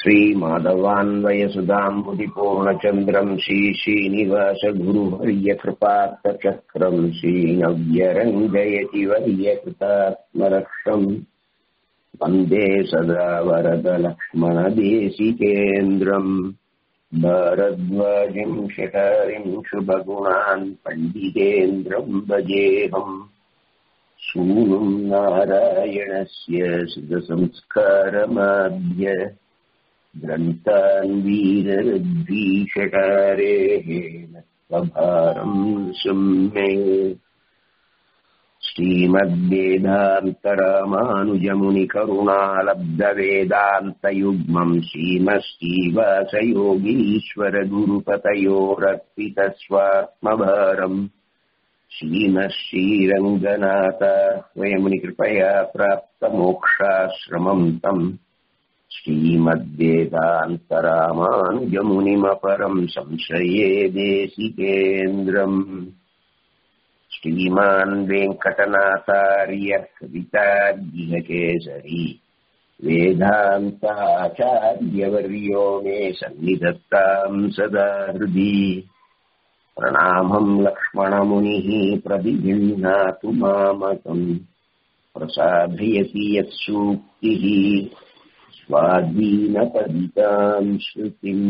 श्रीमाधवान्वयसुधाम्बुधिपूर्णचन्द्रम् श्रीश्रीनिवासगुरुवर्यकृपात्तचक्रम् श्रीनव्यरञ्जयति वर्यकृतात्मरक्षम् वन्दे सदा वरदलक्ष्मणदेशिकेन्द्रम् भारद्वाजिम् शठारिम् शुभगुणान् पण्डितेन्द्रम् भजेहम् सूनुम् नारायणस्य सुखसंस्कारमाभ्य ग्रन्थान् वीरद्वीषकारेः स्वभारम् सम्मे श्रीमद्वेदान्तरामानुजमुनिकरुणालब्धवेदान्तयुग्मम् श्रीमश्रीवासयोगीश्वरगुरुपतयोरर्पितस्वात्मभारम् श्रीमः श्रीरङ्गनाथ स्वयमुनिकृपया प्राप्तमोक्षाश्रमम् तम् श्रीमद्वेदान्तरामानुजमुनिमपरम् संशये देशिकेन्द्रम् श्रीमान् वेङ्कटनाथार्यः कविताद्यकेसरी वेदान्ताचार्यवर्यो मे सन्निधत्ताम् सदा हृदि प्रणामम् लक्ष्मणमुनिः प्रतिगृह्णातु मामकम् प्रसादयति यत्सूक्तिः स्वाधीनपदिताम् श्रुतिम्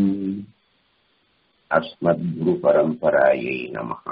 अस्मद्गुरुपरम्परायै नमः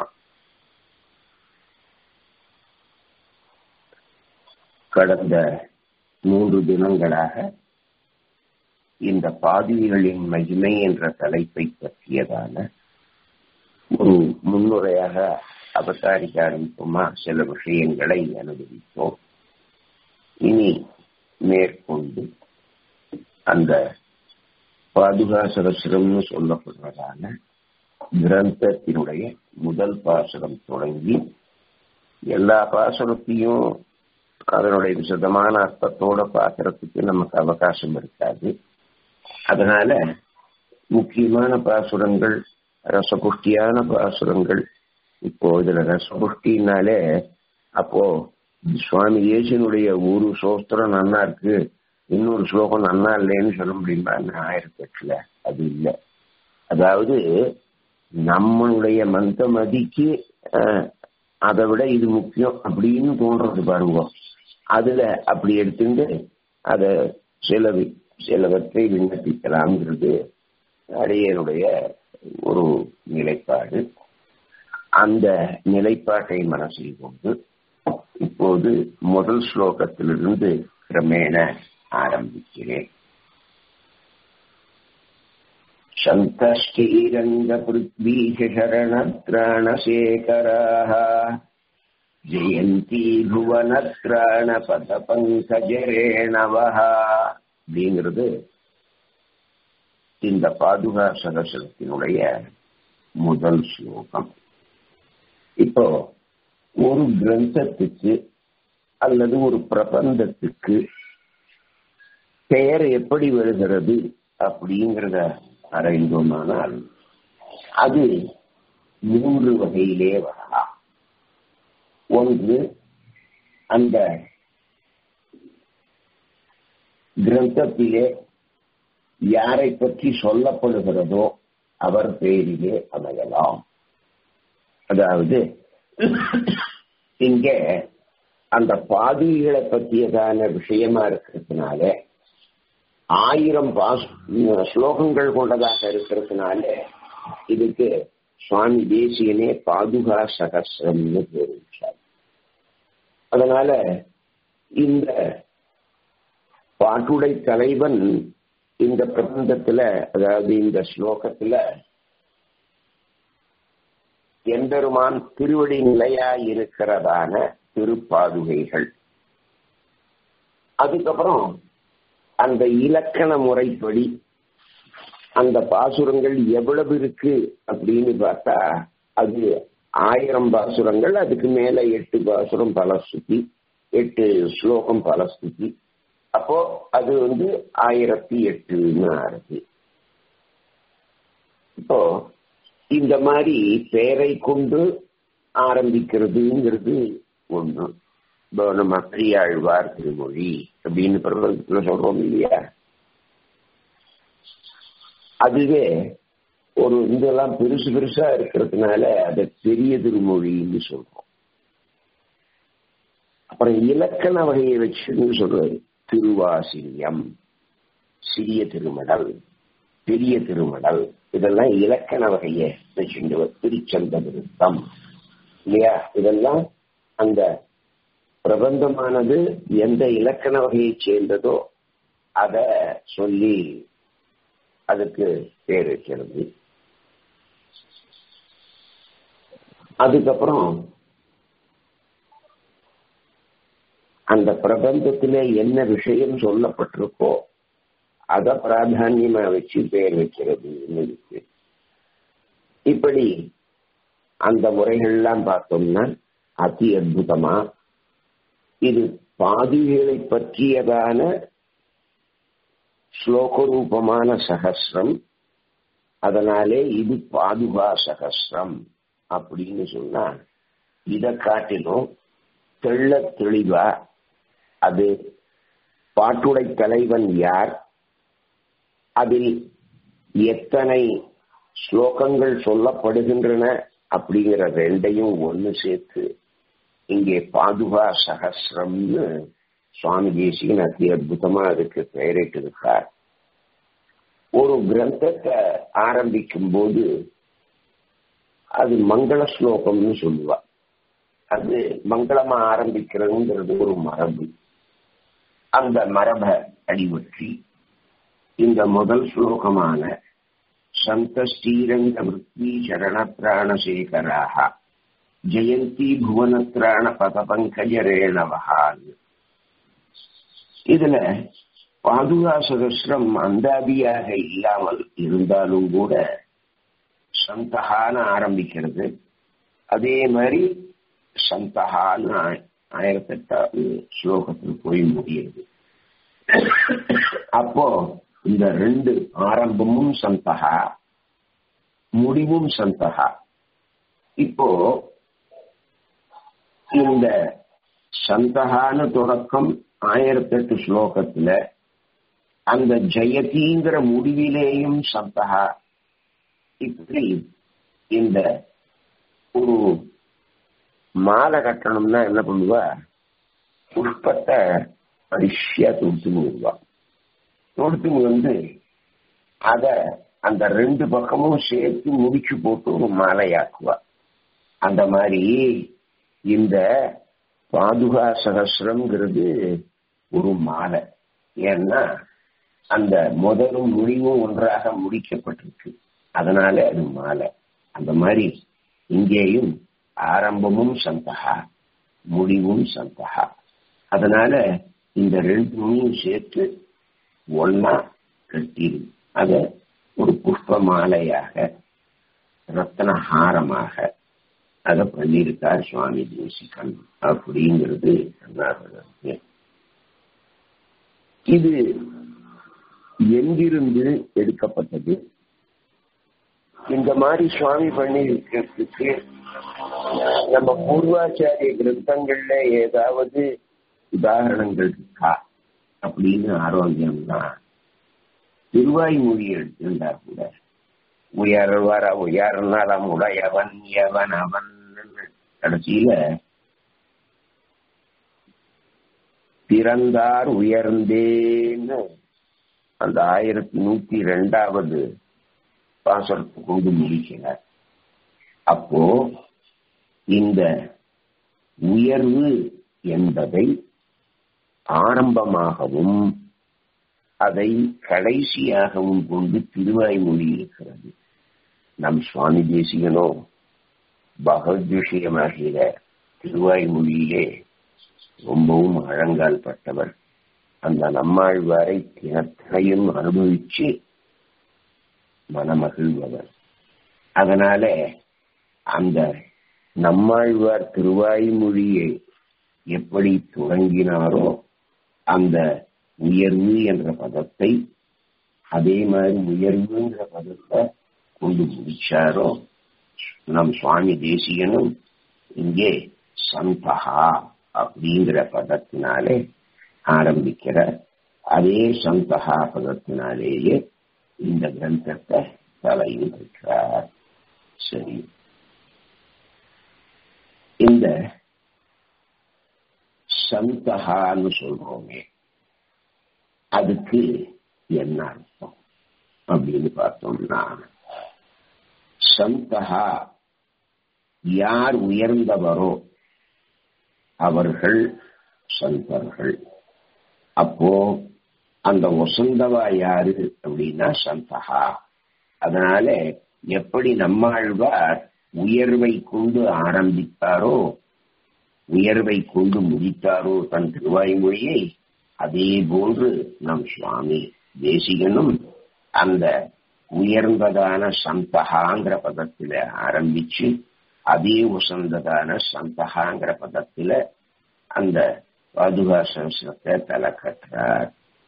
கடந்த மூன்று தினங்களாக இந்த பாதிரிகளின் மகிமை என்ற தலைப்பை பற்றியதான ஒரு முன்னுரையாக அவதாரிக்க ஆரம்பிப்போமா சில விஷயங்களை அனுபவித்தோம் இனி மேற்கொண்டு அந்த பாதுகா சகசிரம்னு சொல்லப்படுறதான கிரந்தத்தினுடைய முதல் பாசனம் தொடங்கி எல்லா பாசனத்தையும் அதனுடைய விசதமான அர்த்தத்தோட பார்க்கறதுக்கு நமக்கு அவகாசம் இருக்காது அதனால முக்கியமான பாசுரங்கள் ரசபுஷ்டியான பாசுரங்கள் இப்போ இதுல ரசபுஷ்டினாலே அப்போ சுவாமி தேசியனுடைய ஒரு சோஸ்திரம் நன்னா இருக்கு இன்னொரு ஸ்லோகம் நன்னா இல்லைன்னு சொல்ல முடியுமா ஆயிரத்தி எட்டுல அது இல்லை அதாவது நம்மளுடைய மந்த மதிக்கு அதை விட இது முக்கியம் அப்படின்னு தோன்றது பாருங்க அதுல அப்படி எடுத்துட்டு அத சில சிலவற்றை விண்ணப்பிக்கலாம்ங்கிறது அடையனுடைய ஒரு நிலைப்பாடு அந்த நிலைப்பாட்டை மனசில் கொண்டு இப்போது முதல் ஸ்லோகத்திலிருந்து கிரமேண ஆரம்பிக்கிறேன் शन्तश्चीरङ्गपृथ्वीशरणत्राणशेखराः ஜெயந்தி புவனத்ராணபத பங்கஜரேணவஹ அப்படிங்கிறது இந்த பாதுகா சகசரத்தினுடைய முதல் ஸ்லோகம் இப்போ ஒரு கிரந்தத்துக்கு அல்லது ஒரு பிரபந்தத்துக்கு பெயர் எப்படி வருகிறது அப்படிங்கிறத அறைந்தோமானால் அது மூன்று வகையிலே வரலாம் ஒன்று அந்த கிரந்தத்திலே யாரை பற்றி சொல்லப்படுகிறதோ அவர் பெயரிலே அமையலாம் அதாவது இங்க அந்த பாதிகளை பற்றியதான விஷயமா இருக்கிறதுனால ஆயிரம் பாஸ் ஸ்லோகங்கள் கொண்டதாக இருக்கிறதுனால இதுக்கு சுவாமி தேசியனே பாதுகா சகசிரம்னு பேர் வச்சார் அதனால இந்த பாட்டுடை தலைவன் இந்த பிரபந்தத்துல அதாவது இந்த ஸ்லோகத்துல எம்பெருமான் திருவடி நிலையாய் இருக்கிறதான திருப்பாதுகைகள் அதுக்கப்புறம் அந்த இலக்கண முறைப்படி அந்த பாசுரங்கள் எவ்வளவு இருக்கு அப்படின்னு பார்த்தா அது ஆயிரம் பாசுரங்கள் அதுக்கு மேல எட்டு பாசுரம் பலஸ்துதி எட்டு ஸ்லோகம் பலஸ்துதி அப்போ அது வந்து ஆயிரத்தி எட்டுன்னு ஆறுது இப்போ இந்த மாதிரி பெயரை கொண்டு ஆரம்பிக்கிறதுங்கிறது ஒண்ணு இப்போ நம்ம பெரியாழ்வார் திருமொழி அப்படின்னு பிரபலத்துல சொல்றோம் இல்லையா அதுவே ஒரு இதெல்லாம் பெருசு பெருசா இருக்கிறதுனால அதை பெரிய திருமொழின்னு சொல்றோம் அப்புறம் இலக்கண வகையை வச்சுன்னு சொல்றாரு திருவாசிரியம் சிறிய திருமடல் பெரிய திருமடல் இதெல்லாம் இலக்கண வகையை வச்சுட்டு திருச்சந்த விருத்தம் இல்லையா இதெல்லாம் அந்த பிரபந்தமானது எந்த இலக்கண வகையை சேர்ந்ததோ அத சொல்லி அதுக்கு பேர் வைக்கிறது அதுக்கப்புறம் அந்த பிரபந்தத்துல என்ன விஷயம் சொல்லப்பட்டிருக்கோ அத பிராதானியமா வச்சு பேர் வைக்கிறது இருக்கு இப்படி அந்த முறைகள்லாம் பார்த்தோம்னா அதி அற்புதமா இது பாதிகளை பற்றியதான ஸ்லோகரூபமான சகசிரம் அதனாலே இது பாதுகா சகசிரம் அப்படின்னு சொன்னா இதை காட்டிலும் தெள்ள தெளிவா அது பாட்டுடை தலைவன் யார் அதில் எத்தனை ஸ்லோகங்கள் சொல்லப்படுகின்றன அப்படிங்கிற ரெண்டையும் ஒன்னு சேர்த்து இங்கே பாதுகா சகசிரம்னு சுவாமி தேசிகன் அதி அற்புதமா அதுக்கு பெயரிட்டு இருக்கார் ஒரு கிரந்தத்தை ஆரம்பிக்கும் போது அது மங்கள ஸ்லோகம்னு சொல்லுவா அது மங்களமா ஆரம்பிக்கிறதுங்கிறது ஒரு மரபு அந்த மரபை அடிவற்றி இந்த முதல் ஸ்லோகமான சந்த ஸ்ரீரங்க விற்பி சரண பிராணசேகராக ஜெயந்தி புவனத்ராண பதபங்கஜரேணவகான் இதுல பாதுகா சகசிரம் அந்தாதியாக இல்லாமல் இருந்தாலும் கூட சந்தகான்னு ஆரம்பிக்கிறது அதே மாதிரி சந்தகான்னு ஆயிரத்தி எட்டாவது ஸ்லோகத்தில் போய் முடியுது அப்போ இந்த ரெண்டு ஆரம்பமும் சந்தகா முடிவும் சந்தகா இப்போ இந்த சந்தகான தொடக்கம் ஆயிரத்தி எட்டு ஸ்லோகத்துல அந்த ஜெயதிங்கிற முடிவிலேயும் சந்தகா இப்படி இந்த ஒரு மாலை கட்டணும்னா என்ன பண்ணுவா புஷ்பத்தை பரிசியா தொடுத்துன்னு வருவா தொடுத்துன்னு வந்து அத அந்த ரெண்டு பக்கமும் சேர்த்து முடிச்சு போட்டு ஒரு மாலையாக்குவா அந்த மாதிரி இந்த பாதுகா சகசிரம்ங்கிறது ஒரு மாலை ஏன்னா அந்த முதலும் முடிவும் ஒன்றாக முடிக்கப்பட்டிருக்கு அதனால அது மாலை அந்த மாதிரி இங்கேயும் ஆரம்பமும் சந்தகா முடிவும் சந்தகா அதனால இந்த ரெண்டுமையும் சேர்த்து ஒன்னா கட்டிடு அத ஒரு புஷ்ப மாலையாக ரத்தன ஹாரமாக அதை பண்ணியிருக்கார் சுவாமி தேசிகன் அப்படிங்கிறது இது எங்கிருந்து எடுக்கப்பட்டது இந்த மாதிரி சுவாமி பண்ணி இருக்கிறதுக்கு நம்ம பூர்வாச்சாரிய கிரந்தங்கள்ல ஏதாவது உதாரணங்கள் இருக்கா அப்படின்னு ஆரோக்கியம்னா திருவாய்மொழி எடுத்திருந்தா கூட உயர் வர உயர்நலம் உடையவன் எவன் அவன் கடைசியில பிறந்தார் உயர்ந்தேன்னு அந்த ஆயிரத்தி நூத்தி ரெண்டாவது பாசனத்தை கொண்டு முடிக்கிறார் அப்போ இந்த உயர்வு என்பதை ஆரம்பமாகவும் அதை கடைசியாகவும் கொண்டு திருவாய்மொழி இருக்கிறது நம் சுவாமி தேசிகனோ பகவத் விஷயமாகிற திருவாய்மொழியிலே ரொம்பவும் அழங்கால் பட்டவர் அந்த நம்மாழ்வாரை தினத்தையும் அனுபவிச்சு மனமகிழ்பவர் அதனால அந்த நம்மாழ்வார் திருவாய்மொழியை எப்படி தொடங்கினாரோ அந்த உயர்வு என்ற பதத்தை அதே மாதிரி உயர்வுங்கிற பதத்தை கொண்டு முடிச்சாரோ நம் சுவாமி தேசியனும் இங்கே சந்தகா அப்படிங்கிற பதத்தினாலே ஆரம்பிக்கிற அதே சந்தகா பதத்தினாலேயே இந்த கிரந்தத்தை தலையிட்டிருக்கிறார் சரி இந்த சந்தகான்னு சொல்றோமே அதுக்கு என்ன அர்த்தம் அப்படின்னு பார்த்தோம்னா சந்தகா யார் உயர்ந்தவரோ அவர்கள் சந்தர்கள் அப்போ அந்த வசந்தவா யாரு அப்படின்னா சந்தகா அதனால எப்படி நம்மாழ்வார் உயர்வை கொண்டு ஆரம்பித்தாரோ உயர்வை கொண்டு முடித்தாரோ தன் திருவாய்மொழியை அதே போன்று நம் சுவாமி தேசிகனும் அந்த உயர்ந்ததான சந்தகாங்கிற பதத்துல ஆரம்பிச்சு அதே உசந்ததான சந்தகாங்கிற பதத்துல அந்த பாதுகா சம்ஸ்கிருத்தை தலை கட்டுறார்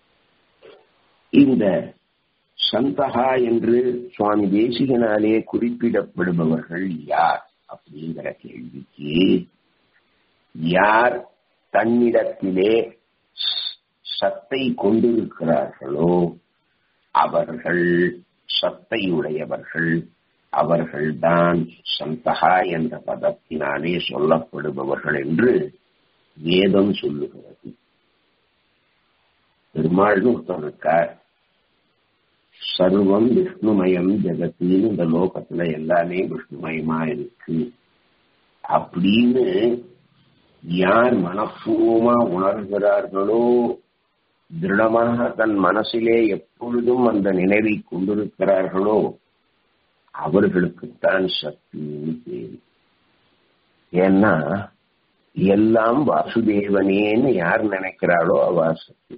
இந்த சந்தகா என்று சுவாமி தேசிகனாலே குறிப்பிடப்படுபவர்கள் யார் அப்படிங்கிற கேள்விக்கு யார் தன்னிடத்திலே சத்தை கொண்டிருக்கிறார்களோ அவர்கள் சத்தையுடையவர்கள் அவர்கள்தான் சந்தகா என்ற பதத்தினாலே சொல்லப்படுபவர்கள் என்று வேதம் சொல்லுகிறது பெருமாள்னு ஒருத்தர் இருக்கார் சர்வம் விஷ்ணுமயம் ஜெகத்தின்னு இந்த லோகத்துல எல்லாமே விஷ்ணுமயமா இருக்கு அப்படின்னு யார் மனப்பூர்வமா உணர்கிறார்களோ திருடமாக தன் மனசிலே எப்பொழுதும் அந்த நினைவை கொண்டிருக்கிறார்களோ அவர்களுக்குத்தான் சக்தின்னு பேரு ஏன்னா எல்லாம் வாசுதேவனேன்னு யார் நினைக்கிறாளோ அவ சக்தி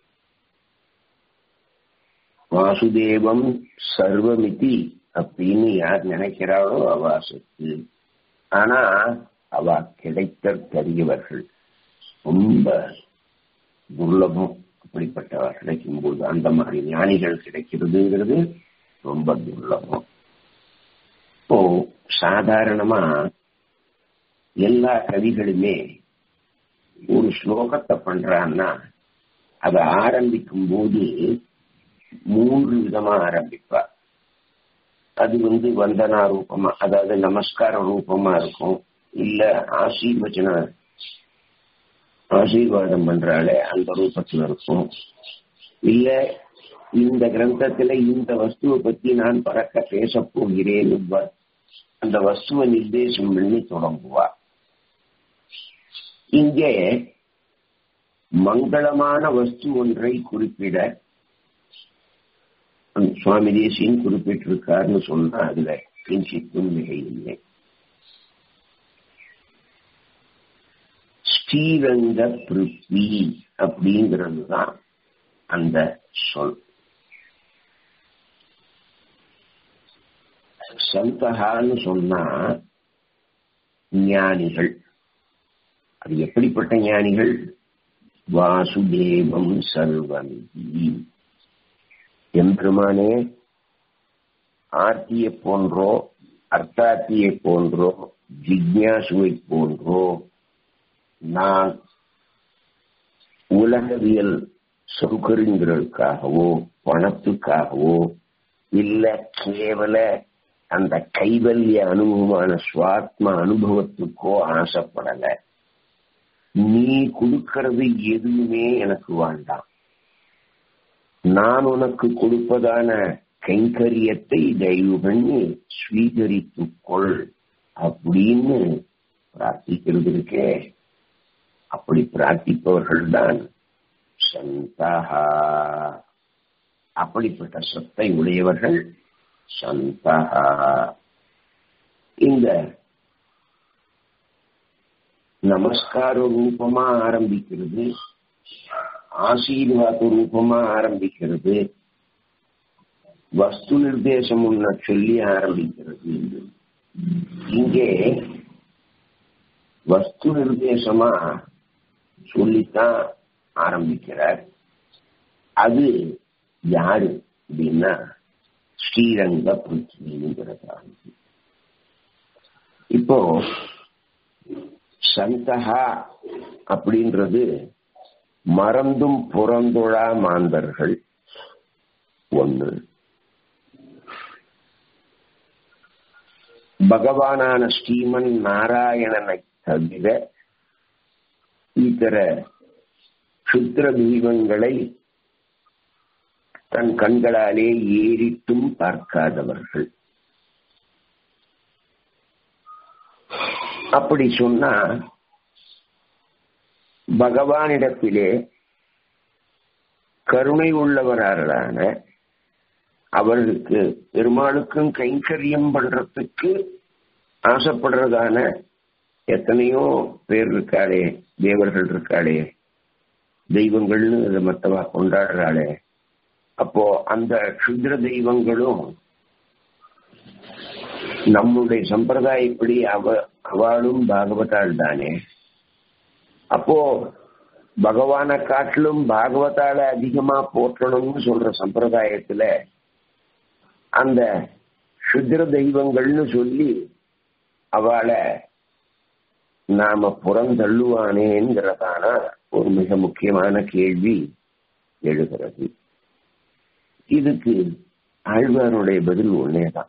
வாசுதேவம் சர்வமிதி அப்படின்னு யார் நினைக்கிறாளோ அவ சக்தி ஆனா அவ கிடைத்த பெரியவர்கள் ரொம்ப துர்லபம் அப்படிப்பட்டவ கிடைக்கும் போது அந்த மாதிரி ஞானிகள் கிடைக்கிறதுங்கிறது ரொம்ப துர்லபம் இப்போ சாதாரணமா எல்லா கவிகளுமே ஒரு ஸ்லோகத்தை பண்றான்னா அதை ஆரம்பிக்கும் போது மூன்று விதமா ஆரம்பிப்பா அது வந்து வந்தனா ரூபமா அதாவது நமஸ்கார ரூபமா இருக்கும் இல்ல ஆசீர்வச்சன ஆசீர்வாதம் பண்றாலே அந்த ரூபத்துல இருக்கும் இல்ல இந்த கிரந்தத்துல இந்த வஸ்துவை பத்தி நான் பறக்க பேச போகிறேன் அந்த வஸ்துவை நிர்தேசம் பண்ணி தொடங்குவா இங்கே மங்களமான வஸ்து ஒன்றை குறிப்பிட சுவாமி தேசியன் குறிப்பிட்டிருக்காருன்னு சொன்னா அதுல கிஞ்சித்தும் மிகை இல்லை ஸ்ரீரங்க பிருத்வி அப்படிங்கிறது தான் அந்த சொல் சந்தகான்னு சொன்னா ஞானிகள் அது எப்படிப்பட்ட ஞானிகள் வாசுதேவம் சர்வமிதி எம்பெருமானே ஆர்த்தியை போன்றோ அர்த்தாத்தியை போன்றோ ஜிக்யாசுவை போன்றோ நான் உலகவியல் சௌகரியங்களுக்காகவோ பணத்துக்காகவோ இல்ல கேவல அந்த கைவல்ய அனுபவமான சுவாத்ம அனுபவத்துக்கோ ஆசைப்படல நீ கொடுக்கிறது எதுவுமே எனக்கு வேண்டாம் நான் உனக்கு கொடுப்பதான கைங்கரியத்தை தயவு பண்ணி ஸ்வீகரித்துக் கொள் அப்படின்னு பிரார்த்திக்கிறது இருக்கே அப்படி பிரார்த்திப்பவர்கள் தான் சந்தகா அப்படிப்பட்ட சொத்தை உடையவர்கள் சந்தகா இந்த நமஸ்கார ரூபமா ஆரம்பிக்கிறது ஆசீர்வாத ரூபமா ஆரம்பிக்கிறது வஸ்து நிர்தேசம் உன்ன சொல்லி ஆரம்பிக்கிறது இங்கே வஸ்து நிர்தேசமா சொல்லித்தான் ஆரம்பிக்கிறார் அது யாரு அப்படின்னா ஸ்ரீரங்க பிருத்விங்கிறது இப்போ சந்தகா அப்படின்றது மறந்தும் புறந்துழா மாந்தர்கள் ஒன்று பகவானான ஸ்ரீமன் நாராயணனை தவிர இதர சுத்திர தெய்வங்களை தன் கண்களாலே ஏறிட்டும் பார்க்காதவர்கள் அப்படி சொன்னா பகவானிடத்திலே கருணை உள்ளவரான அவர்களுக்கு பெருமாளுக்கும் கைங்கரியம் பண்றதுக்கு ஆசைப்படுறதான எத்தனையோ பேர் இருக்காளே தேவர்கள் இருக்காளே தெய்வங்கள்னு இதை மத்தவா கொண்டாடுறாளே அப்போ அந்த க்ஷுத்ர தெய்வங்களும் நம்முடைய சம்பிரதாயப்படி அவ அவளும் பாகவதாள் தானே அப்போ பகவான காட்டிலும் பாகவதால அதிகமா போற்றணும்னு சொல்ற சம்பிரதாயத்துல அந்த சுத்திர தெய்வங்கள்னு சொல்லி அவளை நாம புறந்தள்ளுவானேங்கிறதான ஒரு மிக முக்கியமான கேள்வி எழுகிறது இதுக்கு ஆழ்வாருடைய பதில் ஒன்னேதான்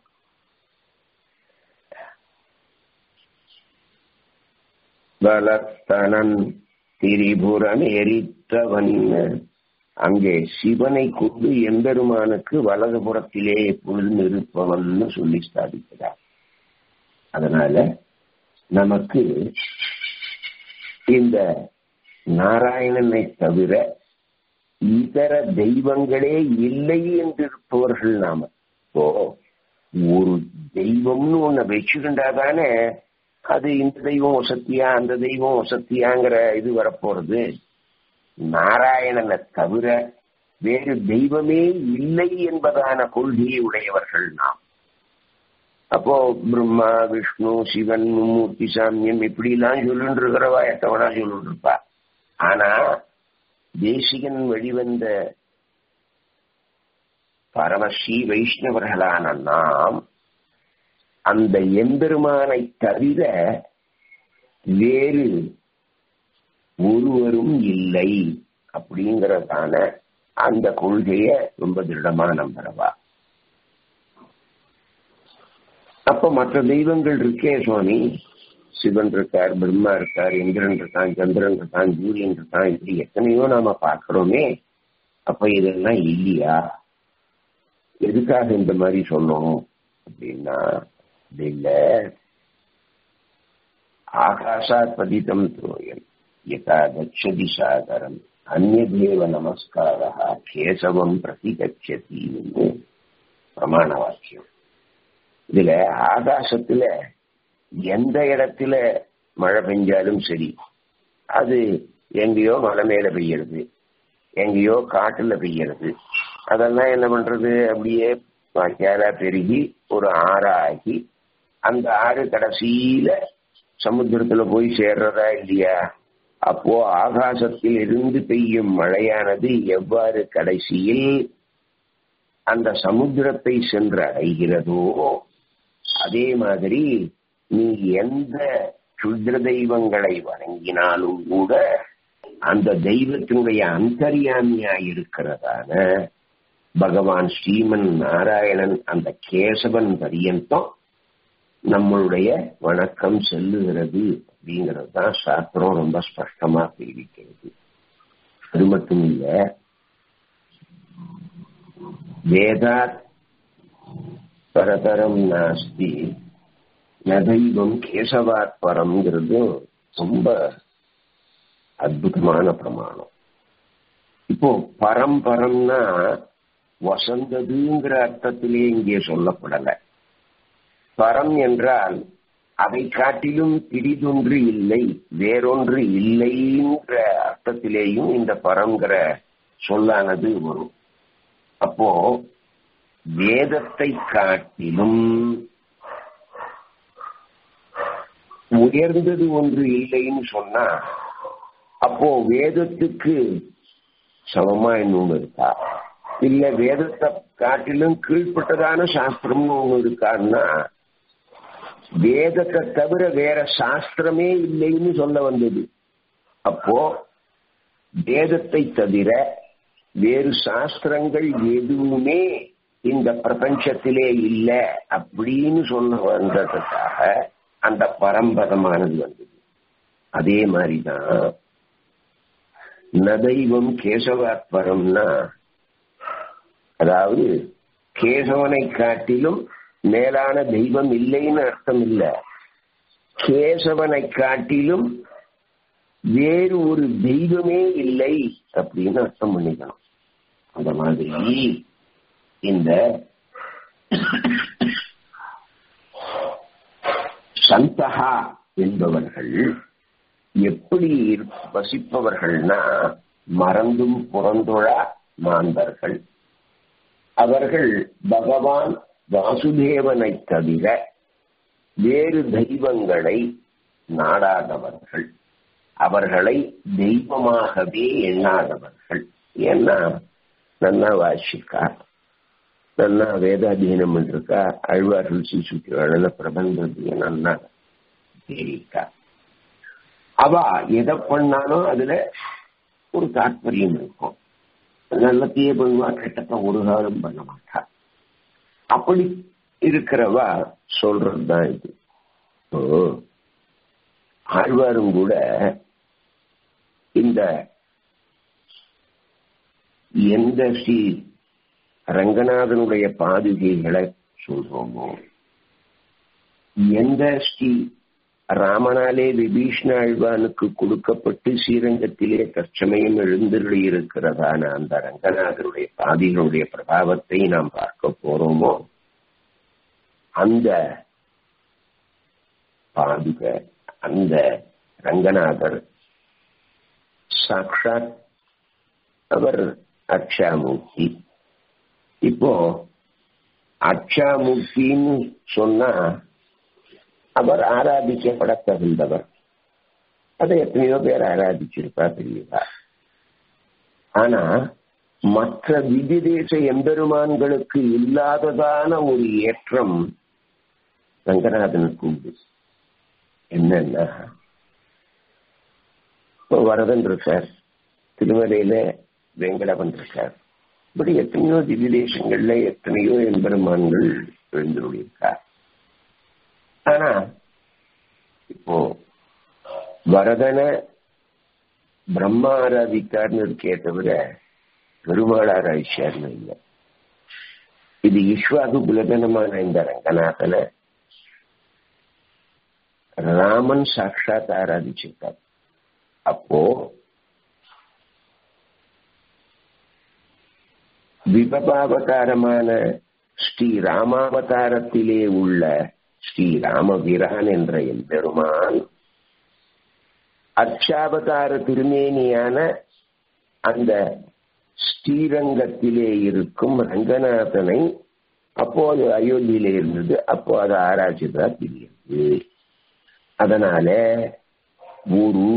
பலத்தனன் திரிபுரன் எரித்தவன் அங்கே சிவனை கொண்டு எம்பெருமானுக்கு வலதுபுறத்திலே எப்பொழுதும் இருப்பவன் சொல்லி ஸ்தாபிக்கிறார் அதனால நமக்கு இந்த நாராயணனை தவிர இதர தெய்வங்களே இல்லை என்று இருப்பவர்கள் நாம இப்போ ஒரு தெய்வம்னு ஒன்ன வச்சுக்கிட்டாதானே அது இந்த தெய்வம் வசத்தியா அந்த தெய்வம் வசத்தியாங்கிற இது வரப்போறது நாராயணனை தவிர வேறு தெய்வமே இல்லை என்பதான கொள்கையை உடையவர்கள் நாம் அப்போ பிரம்மா விஷ்ணு சிவன் மும்மூர்த்தி சாமியம் இப்படி எல்லாம் சொல்லிட்டு இருக்கிறவா எத்தவனா சொல்லிட்டு இருப்பா ஆனா தேசிகன் வெளிவந்த பரமஸ்ரீ வைஷ்ணவர்களான நாம் அந்த எம்பெருமானை தவிர வேறு ஒருவரும் இல்லை அப்படிங்கறதான அந்த கொள்கைய ரொம்ப திருடமா நம்புறவா அப்ப மற்ற தெய்வங்கள் இருக்கே சுவாமி சிவன் இருக்கார் பிரம்மா இருக்கார் இந்திரன் இருக்கான் சந்திரன் இருக்கான் சூரியன் இருக்கான் இப்படி எத்தனையோ நாம பார்க்கிறோமே அப்ப இதெல்லாம் இல்லையா எதுக்காக இந்த மாதிரி சொல்லணும் அப்படின்னா இல்ல ஆகாஷாத் பதிதம் தோயம் யதா கச்சதி சாகரம் அந்நதேவ நமஸ்காரா கேசவம் பிரதி கச்சதின்னு பிரமாண வாக்கியம் இதுல ஆகாசத்துல எந்த இடத்துல மழை பெஞ்சாலும் சரி அது எங்கேயோ மலை மேல பெய்யறது எங்கேயோ காட்டுல பெய்யறது அதெல்லாம் என்ன பண்றது அப்படியே வாய்க்காலா பெருகி ஒரு ஆறாகி அந்த ஆறு கடைசியில சமுத்திரத்துல போய் சேர்றதா இல்லையா அப்போ ஆகாசத்தில் இருந்து பெய்யும் மழையானது எவ்வாறு கடைசியில் அந்த சமுத்திரத்தை சென்று அடைகிறதோ அதே மாதிரி நீ எந்த சுத்திர தெய்வங்களை வணங்கினாலும் கூட அந்த தெய்வத்தினுடைய அந்தரியாமியா இருக்கிறதான பகவான் ஸ்ரீமன் நாராயணன் அந்த கேசவன் பரியந்தம் நம்மளுடைய வணக்கம் செல்லுகிறது அப்படிங்கிறது தான் சாஸ்திரம் ரொம்ப ஸ்பஷ்டமா தெரிவிக்கிறது அது மட்டும் இல்ல வேதாத் பரதரம் நாஸ்தி நதைவம் கேசவாத் பரம்ங்கிறது ரொம்ப அற்புதமான பிரமாணம் இப்போ பரம்பரம்னா வசந்ததுங்கிற அர்த்தத்திலே இங்கே சொல்லப்படல பரம் என்றால் அதை காட்டிலும் பிரிதொன்று இல்லை வேறொன்று இல்லைங்கிற அர்த்தத்திலேயும் இந்த பரங்கிற சொல்லானது வரும் அப்போ வேதத்தை காட்டிலும் உயர்ந்தது ஒன்று இல்லைன்னு சொன்னா அப்போ வேதத்துக்கு சமமா இன்னொன்னு இருக்கா இல்ல வேதத்தை காட்டிலும் கீழ்பட்டதான சாஸ்திரம்னு ஒண்ணு இருக்கான்னா வேதத்தை தவிர வேற சாஸ்திரமே இல்லைன்னு சொல்ல வந்தது அப்போ வேதத்தை தவிர வேறு சாஸ்திரங்கள் எதுவுமே இந்த பிரபஞ்சத்திலே இல்ல அப்படின்னு சொன்ன வந்ததுக்காக அந்த பரம்பரமானது வந்தது அதே மாதிரிதான் நதைவம் கேசவாத்பரம்னா அதாவது கேசவனை காட்டிலும் மேலான தெய்வம் இல்லைன்னு அர்த்தம் இல்ல கேசவனை காட்டிலும் வேறு ஒரு தெய்வமே இல்லை அப்படின்னு அர்த்தம் பண்ணிக்கணும் அந்த மாதிரி இந்த சந்தகா என்பவர்கள் எப்படி வசிப்பவர்கள்னா மறந்தும் புறந்தொழா மாந்தர்கள் அவர்கள் பகவான் வாசுதேவனை தவிர வேறு தெய்வங்களை நாடாதவர்கள் அவர்களை தெய்வமாகவே எண்ணாதவர்கள் ஏன்னா நன்னா வாசிக்கா நன்னா வேதாதீனம் பண்ணிருக்கா அழ்வார்கள் சிசுக்கிறாள் பிரபந்தத்தையும் நன்னா தெரிவிக்கா அவ எதை பண்ணாலும் அதுல ஒரு தாற்பயம் இருக்கும் நல்லத்தையே பண்ணுவா கெட்டத்தை ஒரு காலம் பண்ண மாட்டா அப்படி இருக்கிறவா சொல்றதுதான் இது ஆழ்வாரும் கூட இந்த எந்த ஸ்ரீ ரங்கநாதனுடைய பாதுகைகளை சொல்றோமோ எந்த ஸ்ரீ ராமனாலே விபீஷ்ண ஆழ்வானுக்கு கொடுக்கப்பட்டு ஸ்ரீரங்கத்திலே தற்சமயம் எழுந்தருளி இருக்கிறதான அந்த ரங்கநாதனுடைய பாதிகளுடைய பிரபாவத்தை நாம் பார்க்க போறோமோ அந்த பாதுக அந்த ரங்கநாதர் சாட்சாத் அவர் அக்ஷாமூர்த்தி இப்போ அக்ஷாமூர்த்தின்னு சொன்னா அவர் ஆராதிக்கப்பட தகுந்தவர் அதை எத்தனையோ பேர் ஆராதிச்சிருப்பா தெரியவா ஆனா மற்ற விதிதேச எம்பெருமான்களுக்கு இல்லாததான ஒரு ஏற்றம் ரங்கநாதனுக்கு உண்டு என்னன்னா இப்போ வரதன் இருக்கார் திருமலையில வெங்கடவன் இருக்கார் இப்படி எத்தனையோ திவிதேசங்கள்ல எத்தனையோ எம்பெருமான்கள் எழுந்துள்ளிருக்கார் ஆனா இப்போ வரதன பிரம்மா ஆராதித்தார்னு இருக்கே தவிர பெருமாள் ஆராய்ச்சியார்னு இல்லை இது ஈஸ்வாகு குலதனமான இந்த ரங்கநாதனை ராமன் சாட்சாத் ஆராதிச்சிருக்கார் அப்போ விபபாவதாரமான ஸ்ரீ ராமாவதாரத்திலே உள்ள ஸ்ரீ ராமபிரான் என்ற எம்பெருமான் அச்சாவதார திருமேனியான அந்த ஸ்ரீரங்கத்திலே இருக்கும் ரங்கநாதனை அப்போது அயோத்தியில இருந்தது அப்போ அதை ஆராய்ச்சிதா தெரியுது அதனால ஒரு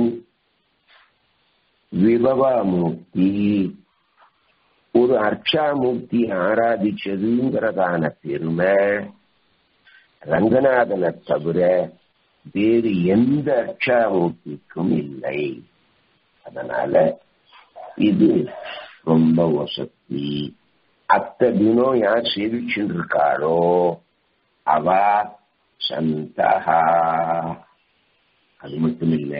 விபவாமூர்த்தி ஒரு அர்ச்சாமூர்த்தி ஆராதிச்சதுங்கிறதான பெருமை ரங்கநாதனை தவிர வேறு எந்த அர்ச்சாமூர்த்திக்கும் இல்லை அதனால இது ரொம்ப வசதி அத்த தினம் யார் சேவிச்சுட்டு இருக்காளோ அவ சந்தகா அது மட்டும் இல்ல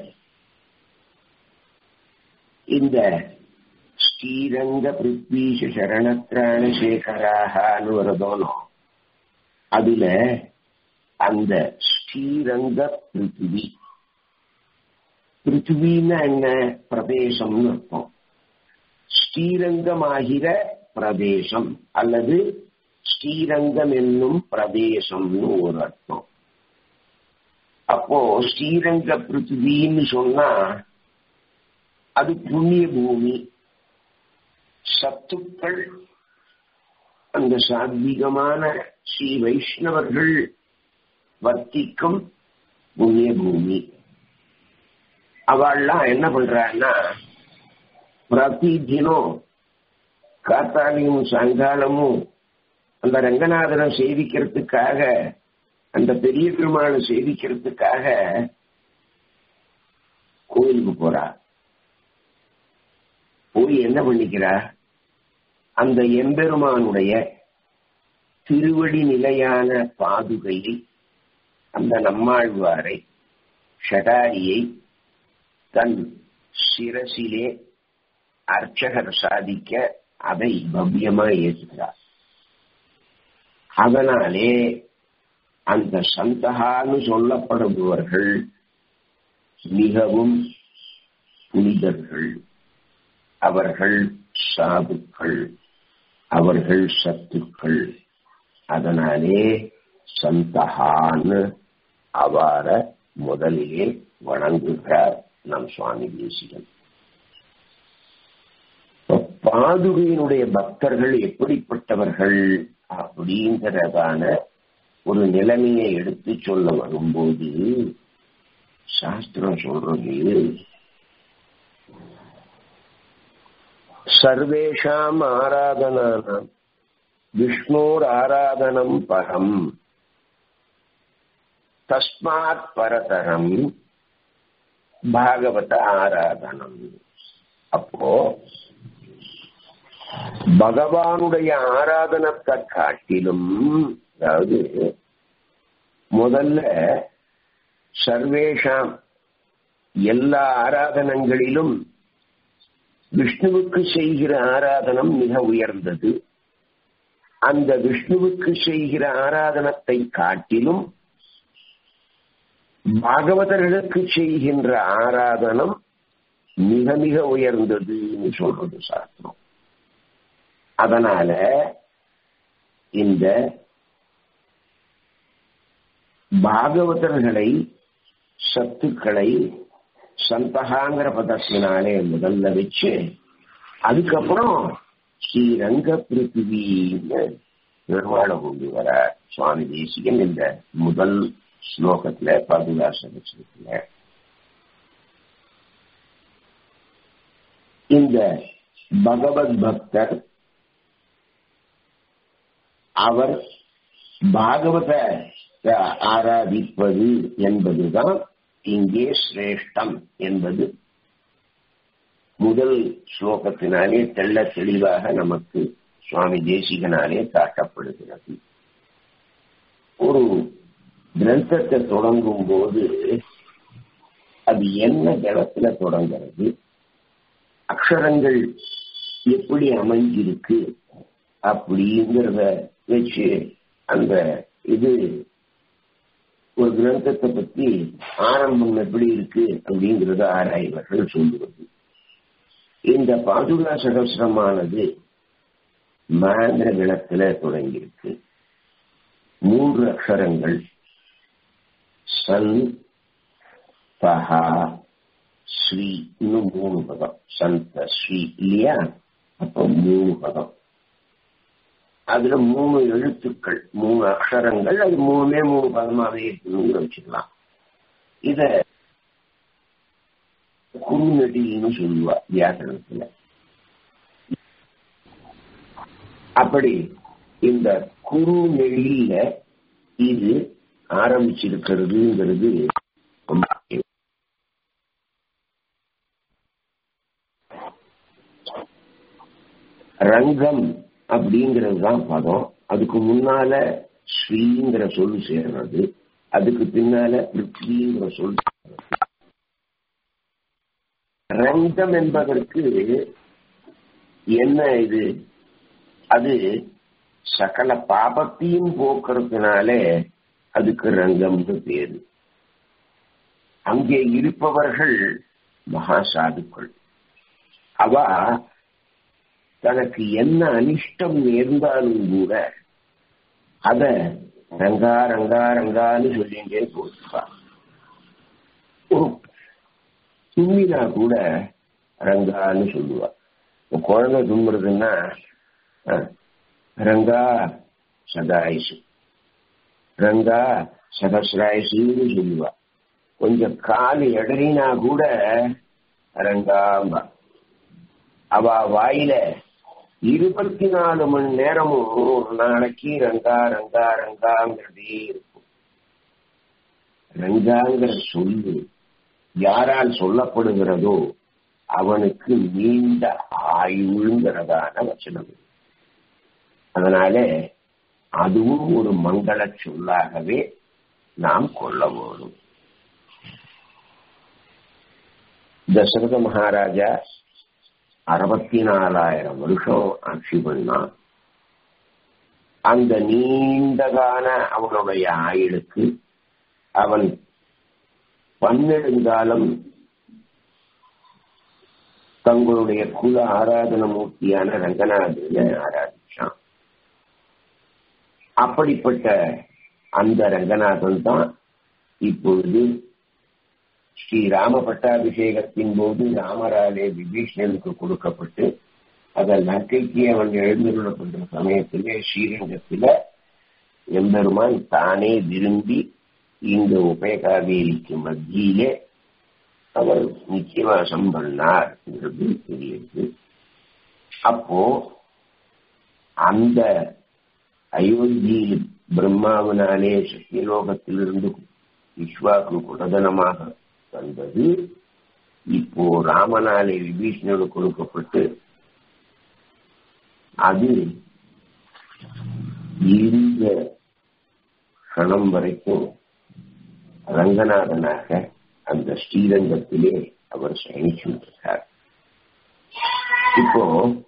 இந்த ஸ்ரீரங்க பிருத்வீஷ சரணத்ராண சேகராகான்னு வருதோனோ அதுல அந்த ஸ்ரீரங்க பிருத்திவி பிருத்திவின்னா என்ன பிரதேசம்னு அர்த்தம் ஸ்ரீரங்கமாகிற பிரதேசம் அல்லது ஸ்ரீரங்கம் என்னும் பிரதேசம்னு ஒரு அர்த்தம் அப்போ ஸ்ரீரங்க பிருத்திவின்னு சொன்னா அது புண்ணிய பூமி சத்துக்கள் அந்த சாத்வீகமான ஸ்ரீ வைஷ்ணவர்கள் வர்த்திக்கும் புண்ணிய பூமி அவள்லாம் என்ன பண்றான்னா பிரதி தினம் காத்தாலையும் சாயங்காலமும் அந்த ரங்கநாதனை சேவிக்கிறதுக்காக அந்த பெரிய பெருமாளை சேவிக்கிறதுக்காக கோயிலுக்கு போறா போய் என்ன பண்ணிக்கிறா அந்த எம்பெருமானுடைய திருவடி நிலையான பாதுகையை அந்த நம்மாழ்வாரை ஷடாரியை தன் சிரசிலே அர்ச்சகர் சாதிக்க அதை பவ்யமா ஏற்றுகிறார் அதனாலே அந்த சந்தகான்னு சொல்லப்படுபவர்கள் மிகவும் புனிதர்கள் அவர்கள் சாதுக்கள் அவர்கள் சத்துக்கள் அதனாலே சந்தகான்னு அவார முதலிலே வணங்குகிறார் நம் சுவாமி தேசிகன் பாதுகையினுடைய பக்தர்கள் எப்படிப்பட்டவர்கள் அப்படிங்கிறதான ஒரு நிலைமையை எடுத்து சொல்ல வரும்போது சாஸ்திரம் சொல்றது சர்வேஷாம் ஆராதனானாம் விஷ்ணோர் ஆராதனம் பரம் தஸ்மாத் பரதரம் பாகவத ஆராதனம் அப்போ பகவானுடைய ஆராதனத்தை காட்டிலும் அதாவது முதல்ல சர்வேஷாம் எல்லா ஆராதனங்களிலும் விஷ்ணுவுக்கு செய்கிற ஆராதனம் மிக உயர்ந்தது அந்த விஷ்ணுவுக்கு செய்கிற ஆராதனத்தை காட்டிலும் பாகவதர்களுக்கு செய்கின்ற ஆராதனம் மிக மிக உயர்ந்ததுன்னு சொல்றது சாஸ்திரம் அதனால இந்த பாகவதர்களை சத்துக்களை சந்தகாங்கிற பதத்தினாலே முதல்ல வச்சு அதுக்கப்புறம் ஸ்ரீரங்க பிருத்திவின்னு நிர்வாண கொண்டு வர சுவாமி தேசிகன் இந்த முதல் ஸ்லோகத்துல பாதுகாசத்துல இந்த பகவத் பக்தர் அவர் பாகவத ஆராதிப்பது என்பதுதான் இங்கே சிரேஷ்டம் என்பது முதல் ஸ்லோகத்தினாலே தெள்ள தெளிவாக நமக்கு சுவாமி தேசிகனாலே காட்டப்படுகிறது ஒரு கிரந்தத்தை தொடங்கும் போது அது என்ன ஜலத்துல தொடங்கிறது அக்ஷரங்கள் எப்படி அமைஞ்சிருக்கு அப்படிங்கிறத வச்சு அந்த இது ஒரு கிரந்தத்தை பத்தி ஆரம்பம் எப்படி இருக்கு அப்படிங்கறத ஆராய்வர்கள் சொல்லுவது இந்த பாதுகா சகசிரமானது மாந்திர விளக்கில தொடங்கியிருக்கு மூன்று அக்ஷரங்கள் சன் பஹா ஸ்ரீ இன்னும் மூணு பதம் சந்த ஸ்ரீ இல்லையா அப்ப மூணு பதம் அதுல மூணு எழுத்துக்கள் மூணு அக்ஷரங்கள் அது மூணுமே மூணு பதமாவே இருக்கணுங்கிற வச்சுக்கலாம் இத குறுநடின்னு சொல்லுவா வியாக்கரணத்துல அப்படி இந்த குறுநெழில இது ஆரம்பிச்சிருக்கிறதுங்கிறது ரங்கம் அப்படிங்கிறது தான் பதம் அதுக்கு முன்னால ஸ்ரீங்கிற சொல் சேர்றது அதுக்கு பின்னால பிருத்விங்கிற சொல் ரங்கம் என்பதற்கு என்ன இது அது சகல பாபத்தையும் போக்குறதுனாலே அதுக்கு ரங்கம்னு பேரு அங்கே இருப்பவர்கள் மகா சாதுக்கள் அவ தனக்கு என்ன அனிஷ்டம் நேர்ந்தாலும் கூட அத ரங்கா ரங்கா ரங்கான்னு சொல்லிட்டே போட்டுப்பா ஒரு தும்மினா கூட ரங்கான்னு சொல்லுவா குழந்தை தும்முறதுன்னா ரங்கா சதாயுசு ரங்கா சகசிராயுசுன்னு சொல்லுவா கொஞ்சம் கால் இடறினா கூட ரங்காம்பா அவ வாயில இருபத்தி நாலு மணி நேரமும் ஒரு நாளைக்கு ரங்கா ரங்கா ரங்காங்கிறதே இருக்கும் ரங்காங்கிற சொல்லு யாரால் சொல்லப்படுகிறதோ அவனுக்கு நீண்ட ஆயுள்ங்கிறதான வச்சனம் அதனால அதுவும் ஒரு மங்கள சொல்லாகவே நாம் கொள்ள வேணும் தசரத மகாராஜா அறுபத்தி நாலாயிரம் வருஷம் ஆட்சி பண்ணான் அந்த நீண்டகான அவனுடைய ஆயுளுக்கு அவன் பன்னெடுங்காலம் தங்களுடைய குல ஆராதன மூர்த்தியான ரங்கநாதனை ஆராதிச்சான் அப்படிப்பட்ட அந்த ரங்கநாதன் தான் இப்பொழுது ஸ்ரீ ராம பட்டாபிஷேகத்தின் போது ராமராலே விபீஷணனுக்கு கொடுக்கப்பட்டு அதை நக்கைக்கு அவன் எழுந்துள்ளப்படுற சமயத்திலே ஸ்ரீரங்கத்தில எம்பெருமான் தானே விரும்பி இந்த உபயகாவேரிக்கு மத்தியிலே அவர் நிச்சயவாசம் பண்ணார் என்றது தெரியுது அப்போ அந்த அயோத்தியில் பிரம்மாவினாலே சத்தியலோகத்திலிருந்து விஸ்வாக்கு குடதனமாக வந்தது இப்போ ராமனாலே விபீஷணனுக்கு கொடுக்கப்பட்டு அது இந்த கணம் வரைக்கும் ரங்கநாதனாக அந்த ஸ்ரீரங்கத்திலே அவர் சயனிச்சுட்டார் இப்போ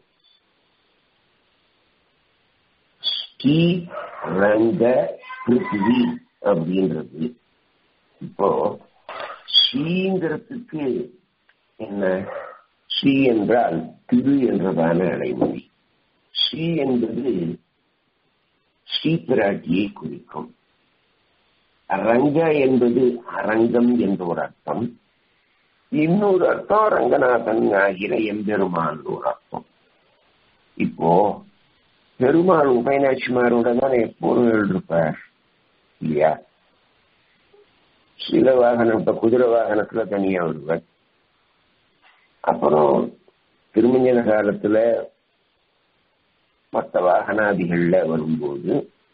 ஸ்ரீ ரங்க பிருத்திவி அப்படின்றது இப்போ ஸ்ரீங்கிறதுக்கு என்ன ஸ்ரீ என்றால் திரு என்றதான அடைமொழி ஸ்ரீ என்பது ஸ்ரீ பிராட்டியை குறிக்கும் ரங்க என்பது அரங்கம் என்ற ஒரு அர்த்தம் இன்னொரு அர்த்தம் ரங்கநாதன் ஆகிற எம்பெருமான் ஒரு அர்த்தம் இப்போ பெருமாள் உபயநாச்சிமாரோட தான் எப்போதும் எழுதிருப்பார் இல்லையா சில வாகனம் இப்ப குதிரை வாகனத்துல தனியா வருவார் அப்புறம் திருமஞ்சன காலத்துல மற்ற வாகனாதிகள்ல வரும்போது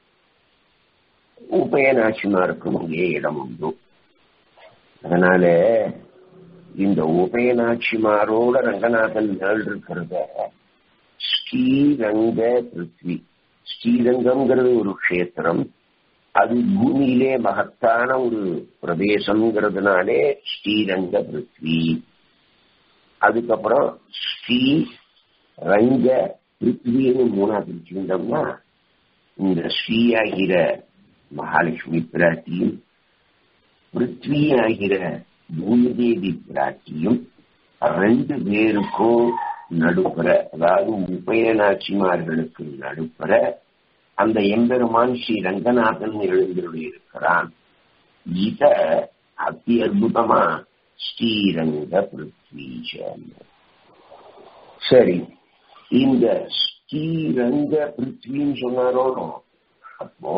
உபயநாச்சிமாருக்கும் அங்கே இடம் உண்டு அதனால இந்த உபயநாச்சிமாரோட ரங்கநாதன் மேல் இருக்கிறத ஸ்ரீரங்க பிருத்வி ஸ்ரீரங்கம்ங்கிறது ஒரு க்ஷேத்திரம் அது பூமியிலே மகத்தான ஒரு பிரதேசம்ங்கிறதுனாலே ஸ்ரீரங்க பிருத்வி அதுக்கப்புறம் ஸ்ரீ ரங்க பிருத்வின்னு மூணா பிரிச்சுட்டோம்னா இந்த ஸ்ரீ ஆகிற மகாலட்சுமி பிராட்டியும் பிருத்வி ஆகிற பூமிதேவி பிராட்டியும் ரெண்டு பேருக்கும் நடுப்புற அதாவது உபயநாச்சிமார்களுக்கு நடுப்புற அந்த எம்பெருமான் ஸ்ரீ ரங்கநாதன் எழுந்தருளி இருக்கிறான் இத அத்தி அற்புதமா ஸ்ரீரங்க பிருத்வீஷன் சரி இந்த ஸ்ரீரங்க பிருத்வின்னு சொன்னாரோ அப்போ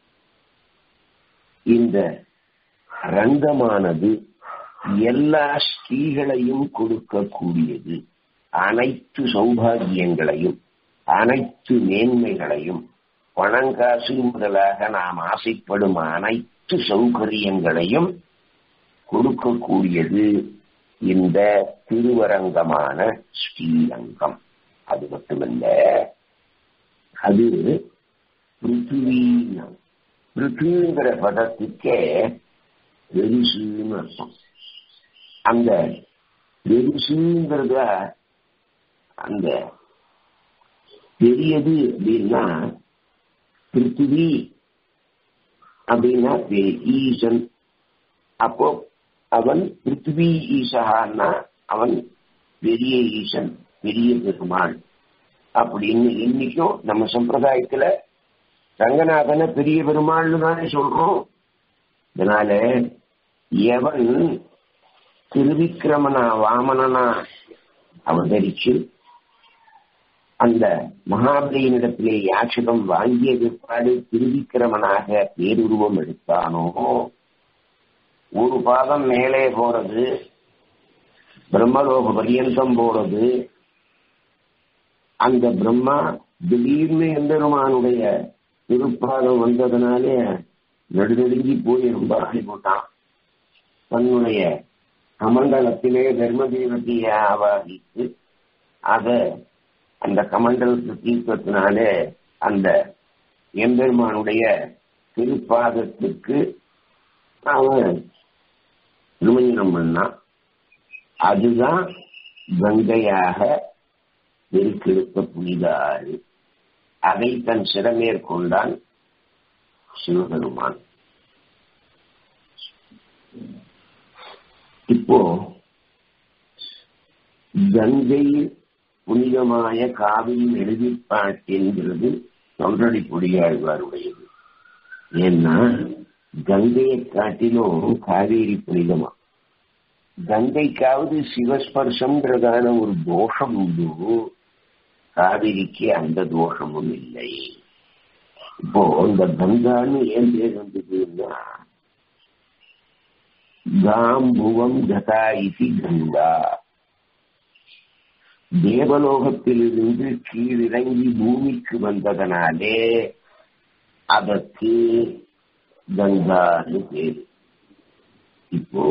இந்த ரங்கமானது எல்லா ஸ்ரீகளையும் கொடுக்கக்கூடியது அனைத்து சௌபாகியங்களையும் அனைத்து மேன்மைகளையும் பணங்காசு முதலாக நாம் ஆசைப்படும் அனைத்து சௌகரியங்களையும் கொடுக்கக்கூடியது இந்த திருவரங்கமான ஸ்ரீரங்கம் அது மட்டுமல்ல அது பிருத்திவி பிருத்திவிங்கிற பதத்துக்கே பெருசுன்னு அர்த்தம் அந்த பெருசுங்கிறத அந்த பெரியது அப்படின்னா பிருத்திவி அப்படின்னா ஈசன் அப்போ அவன் பிருத்திவி ஈசகான்னா அவன் பெரிய ஈசன் பெரிய பெருமாள் அப்படின்னு இன்னைக்கும் நம்ம சம்பிரதாயத்துல ரங்கநாதனை பெரிய பெருமாள்னு தானே சொல்றோம் இதனால எவன் திருவிக்கிரமனா வாமனனா அவதரிச்சு அந்த மகாபலியினிடத்திலே யாட்சகம் வாங்கிய பிற்பாடு திருவிக்கிரமனாக பேருருவம் எடுத்தானோ ஒரு பாதம் மேலே போறது பிரம்மலோக பரியந்தம் போறது அந்த பிரம்மா திடீர்னு எம்பெருமானுடைய திருப்பாதம் வந்ததுனாலே நடுநடுங்கி போய் ரொம்ப ஆடி போட்டான் தன்னுடைய கமண்டலத்திலே தர்ம தேவதையை ஆவாகித்து அத அந்த கமண்டலத்து தீர்த்தத்தினாலே அந்த எம்பெருமானுடைய திருப்பாதத்துக்கு அவன் திருமஞ்சனம் பண்ணான் அதுதான் கங்கையாக பெருக்கெடுத்த புனித ஆறு அதை தன் சிறமேற்கொண்டான் சிவபெருமான் இப்போ கங்கை புனிதமாய காவிரி எழுதிப்பாட்டென்கிறது தொன்றடி பொடியாழ்வாருடையது ஏன்னா கங்கையை காட்டிலும் காவேரி புனிதமா கங்கைக்காவது சிவஸ்பர்சம்ன்றதான ஒரு தோஷம் உண்டு காவிரிக்கு அந்த தோஷமும் இல்லை இப்போ இந்த கங்கான்னு ஏன் பேர் வந்ததுன்னா காம்புவம் கதா இது கங்கா தேவலோகத்திலிருந்து கீழிறங்கி பூமிக்கு வந்ததனாலே அதற்கு கங்கான்னு பேரு இப்போ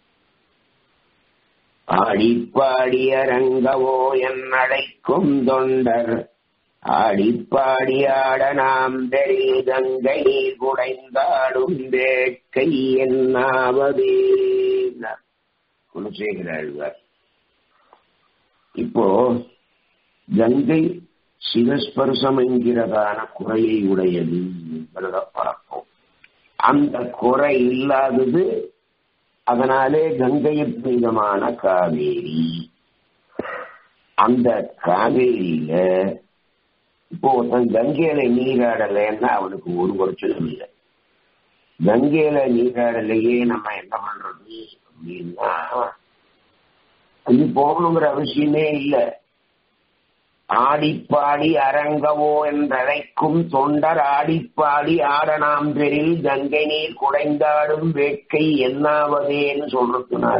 ஆடிப்பாடி அரங்கவோ என் அழைக்கும் தொண்டர் ஆடிப்பாடி ஆட நாம் தெரி கங்கை குடைந்தாடும் வேட்கை என்னாவதே குலசேகராழ்வார் இப்போ கங்கை சிவஸ்பர்சம் என்கிறதான குறையை உடையது என்பதை பார்ப்போம் அந்த குறை இல்லாதது அதனாலே கங்கையின் புனிதமான காவேரி அந்த காவேரியில இப்போ ஒருத்தன் கங்கையில நீராடலைன்னா அவனுக்கு ஒரு குறைச்சலும் இல்லை கங்கையில நீராடலையே நம்ம என்ன பண்றது அப்படின்னா அது போகணுங்கிற அவசியமே இல்லை ஆடிப்பாடி அரங்கவோ என்றழைக்கும் தொண்டர் ஆடிப்பாடி ஆடனாம் பெரில் கங்கை நீர் குடைந்தாடும் வேட்கை என்னாவதேன்னு சொல்றதுனால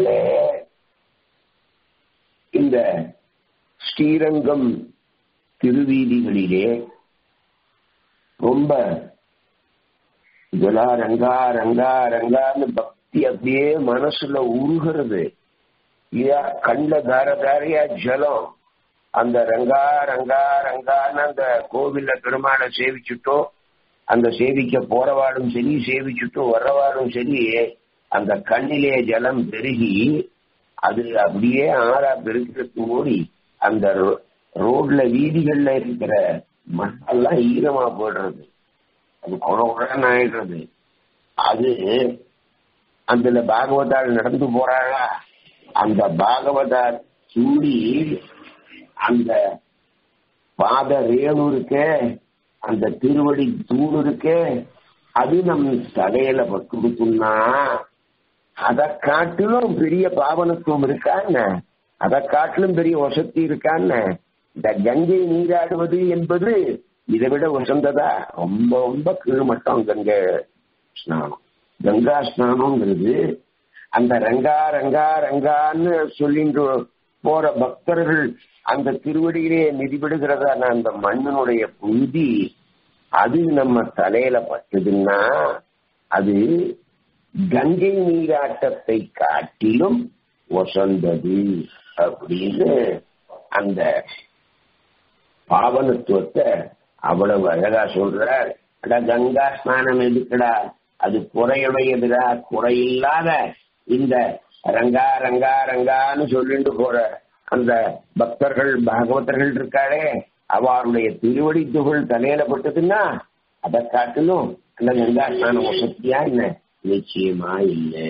இந்த ஸ்ரீரங்கம் திருவீதிகளிலே ரொம்ப இதெல்லாம் ரங்கா ரங்கா ரங்கான்னு பக்தி அப்படியே மனசுல உருகிறது கண்ட தார தாரையா ஜலம் அந்த ரங்கா ரங்கா ரங்கான்னு அந்த கோவில்ல பெருமாளை சேவிச்சுட்டோ அந்த சேவிக்க போறவாடும் சரி சேவிச்சுட்டோ வர்றவாடும் சரி அந்த கண்ணிலே ஜலம் பெருகி அது அப்படியே ஆறா பெருக்கிறது ஓடி அந்த ரோட்ல வீதிகள்ல இருக்கிற மண்ணெல்லாம் ஈரமா போடுறது அது குழகுழன்னு ஆயிடுறது அது அதுல பாகவதால் நடந்து போறாளா அந்த பாகவதார் சூடி அந்த பாத ரேணு இருக்கே அந்த திருவடி தூண் இருக்கே அது நம் தலையில பட்டுடுக்குன்னா அதை காட்டிலும் பெரிய பாவனத்துவம் இருக்கான்னு அதை காட்டிலும் பெரிய வசதி இருக்கான்னு இந்த கங்கை நீராடுவது என்பது இதை விட வசந்ததா ரொம்ப ரொம்ப கீழ்மட்டம் கங்கை ஸ்நானம் கங்கா ஸ்நானம்ங்கிறது அந்த ரங்கா ரங்கா ரங்கான்னு சொல்லிட்டு போற பக்தர்கள் அந்த திருவடியிலே மிதிபடுகிறதான அந்த மண்ணினுடைய புழுதி அது நம்ம தலையில பட்டதுன்னா அது கங்கை நீராட்டத்தை காட்டிலும் வசந்தது அப்படின்னு அந்த பாவனத்துவத்தை அவ்வளவு அழகா சொல்றார் அடா கங்கா ஸ்நானம் எதுக்குடா அது குறையுடையதுடா குறையில்லாத இந்த ரங்கா ரங்கா ரங்கான்னு சொல்லிட்டு போற அந்த பக்தர்கள் பாகவதர்கள் இருக்காளே அவருடைய திருவடி துகள் தலையில பட்டதுன்னா அதை காட்டிலும் அந்த கங்கா ஸ்நானம் வசதியா என்ன நிச்சயமா இல்லை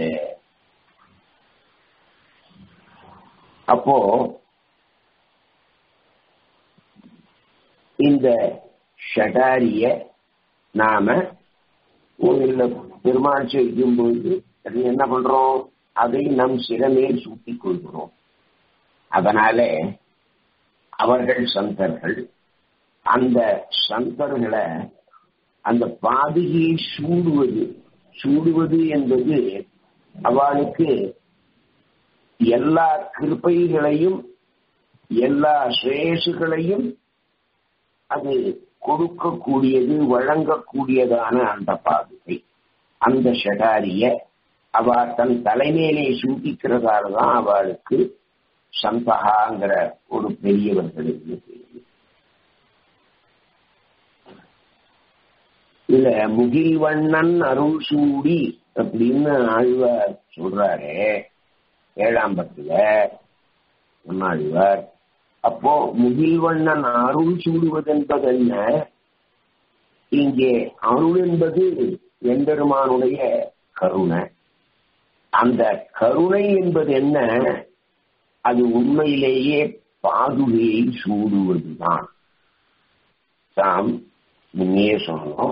அப்போ இந்த ஷடாரிய நாம கோவில்ல பெருமாள் செய்யும் போது அது என்ன பண்றோம் அதை நம் சிறமேல் சூட்டிக் கொள்கிறோம் அதனால அவர்கள் சந்தர்கள் அந்த சந்தர்களை அந்த பாதிகையை சூடுவது சூடுவது என்பது அவளுக்கு எல்லா கிருப்பைகளையும் எல்லா ஸ்ரேஷுகளையும் அது கொடுக்கக்கூடியது வழங்கக்கூடியதான அந்த பாதுகை அந்த ஷடாரிய அவ தன் தலைமையிலே சூட்டிக்கிறதால தான் அவளுக்கு சந்தகாங்கிற ஒரு பெரியவர்களுக்கு தெரியும் இல்ல முகில்வண்ணன் அருள் சூடி அப்படின்னு ஆழ்வார் சொல்றாரு ஏழாம் பத்துல ஆழ்வார் அப்போ முகில்வண்ணன் அருள் சூடுவது என்பது என்ன இங்கே அருள் என்பது எம்பெருமானுடைய கருணை அந்த கருணை என்பது என்ன அது உண்மையிலேயே பாதுகையை சூடுவதுதான் தாம் முன்னே சொன்னோம்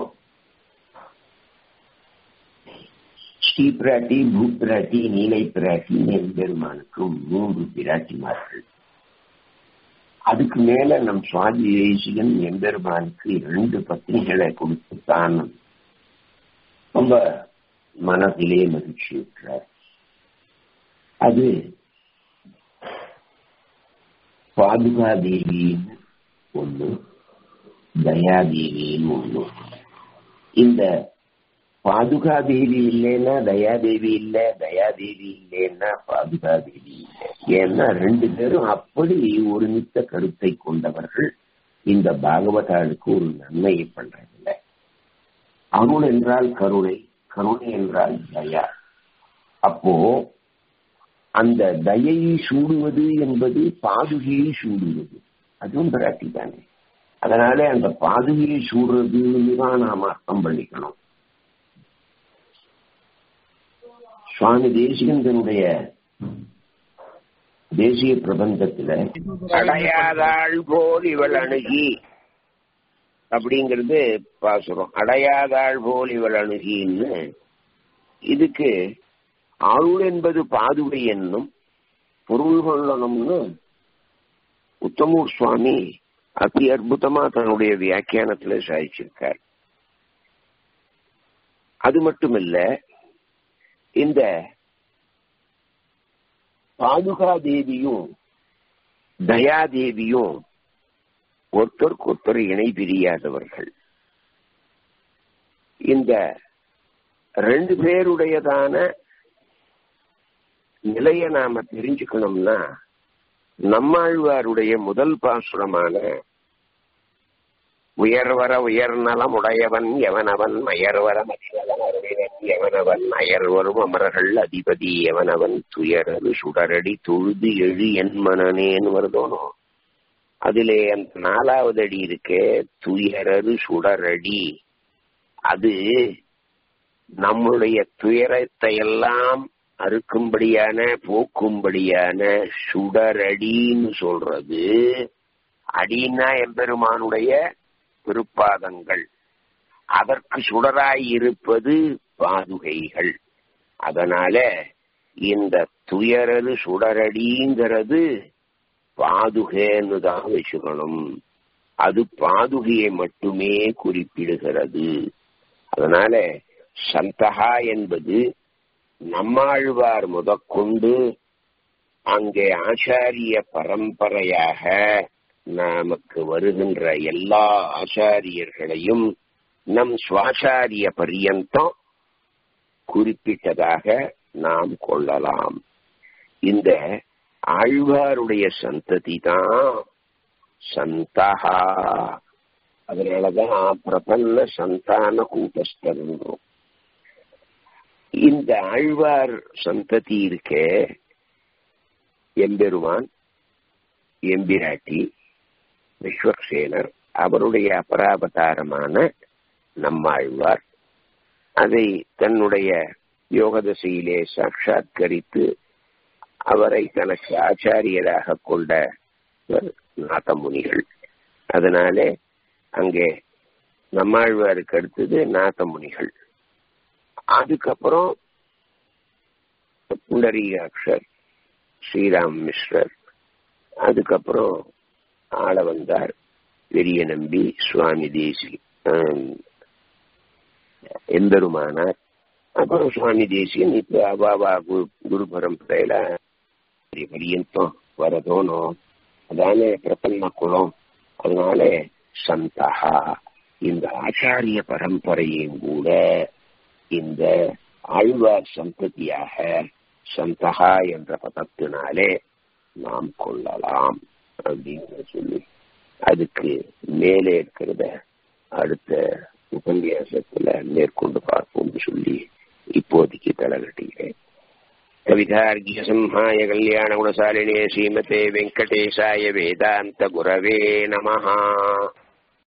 ஸ்ரீ பிராட்டி பூப்பிராட்டி நீலை பிராட்டி எம்பெருமானுக்கு மூன்று பிராட்டிமார்கள் அதுக்கு மேல நம் சுவாமி தேசிகன் எம்பெருமானுக்கு இரண்டு பத்னிகளை கொடுத்துத்தான் ரொம்ப மனதிலே மகிழ்ச்சி விட்டார் அது பாதுகா தேவின்னு ஒண்ணு தயாதேவின்னு ஒண்ணு இந்த பாதுகா தேவி இல்லைன்னா தயாதேவி இல்ல தயாதேவி இல்லைன்னா பாதுகா தேவி இல்லை ஏன்னா ரெண்டு பேரும் அப்படி ஒரு நித்த கருத்தை கொண்டவர்கள் இந்த பாகவதாளுக்கு ஒரு நன்மையை பண்றதில்ல அருள் என்றால் கருணை கருணை என்றால் தயா அப்போ அந்த தயையை சூடுவது என்பது பாதுகையை சூடுவது அதுவும் பிராட்டி தானே அதனால அந்த பாதுகையை சூடுறதுன்னு தான் நாம் அர்த்தம் பண்ணிக்கணும் சுவாமி தேசிகன் தன்னுடைய தேசிய பிரபந்தத்துல அடையாதாள் போல் இவள் அணுகி அப்படிங்கிறது பாசுரம் அடையாதாள் போல் இவள் அணுகின்னு இதுக்கு அருள் என்பது பாதுகை என்னும் பொருள் கொள்ளணும்னு உத்தமூர் சுவாமி அதி அற்புதமா தன்னுடைய வியாக்கியானத்துல சாதிச்சிருக்கார் அது மட்டுமல்ல இந்த பாதுகா தேவியும் தயாதேவியும் ஒருத்தருக்கு ஒருத்தர் இணை பிரியாதவர்கள் இந்த ரெண்டு பேருடையதான நிலைய நாம தெரிஞ்சுக்கணும்னா நம்மாழ்வாருடைய முதல் பாசுரமான உயர்வர உயர்நலம் உடையவன் எவனவன் மயர்வர மதிவன் எவனவன் அயர்வரும் அமரர்கள் அதிபதி எவனவன் துயரது சுடரடி தொழுது எழு என் மனநேன்னு வருதோனோ அதிலே அந்த நாலாவது அடி இருக்கே துயரது சுடரடி அது நம்முடைய துயரத்தை எல்லாம் அறுக்கும்படியான போக்கும்படியான சுடரடின்னு சொல்றது அடின்னா எம்பெருமானுடைய திருப்பாதங்கள் அதற்கு சுடராய் இருப்பது பாதுகைகள் அதனால இந்த துயரது சுடரடிங்கிறது பாதுகைன்னு தான் வச்சுக்கணும் அது பாதுகையை மட்டுமே குறிப்பிடுகிறது அதனால சந்தகா என்பது நம்மாழ்வார் முதற்கொண்டு அங்கே ஆச்சாரிய பரம்பரையாக நமக்கு வருகின்ற எல்லா ஆச்சாரியர்களையும் நம் சுவாச்சாரிய பரியந்தம் குறிப்பிட்டதாக நாம் கொள்ளலாம் இந்த ஆழ்வாருடைய சந்ததி தான் சந்தகா அதனாலதான் பிரபன்ன சந்தான கூட்டஸ்தர்ன்றோம் இந்த ஆழ்வார் சந்ததி இருக்கே எம்பெருமான் எம்பிராட்டி விஸ்வக்சேனர் அவருடைய அபராபதாரமான நம்மாழ்வார் அதை தன்னுடைய யோகதசையிலே சாட்சாத்கரித்து அவரை தனக்கு ஆச்சாரியராக கொண்ட நாதமுனிகள் அதனாலே அங்கே நம்மாழ்வாருக்கு அடுத்தது நாதமுனிகள் அதுக்கப்புறம் புண்டரீகாட்சர் ஸ்ரீராம் மிஸ்ரர் அதுக்கப்புறம் ஆள வந்தார் பெரிய நம்பி சுவாமி தேசி எம்பெருமானார் அப்புறம் சுவாமி தேசியன் இப்ப அபாபா குரு பரம்பரையில பரியந்தம் வரதோனும் அதானே பிரபன்ன குளம் அதனால சந்தகா இந்த ஆச்சாரிய பரம்பரையும் கூட இந்த ஆழ்வார் சந்ததியாக சந்தகா என்ற பதத்தினாலே நாம் கொள்ளலாம் அப்படின்னு சொல்லி அதுக்கு மேலே இருக்கிறத அடுத்த உபன்யாசத்துல மேற்கொண்டு பார்ப்போம்னு சொல்லி இப்போதைக்கு தலை கட்டுகிறேன் கவிதார்கிய சிம்ஹாய கல்யாண குணசாலினே ஸ்ரீமதே வெங்கடேசாய வேதாந்த குரவே நமஹா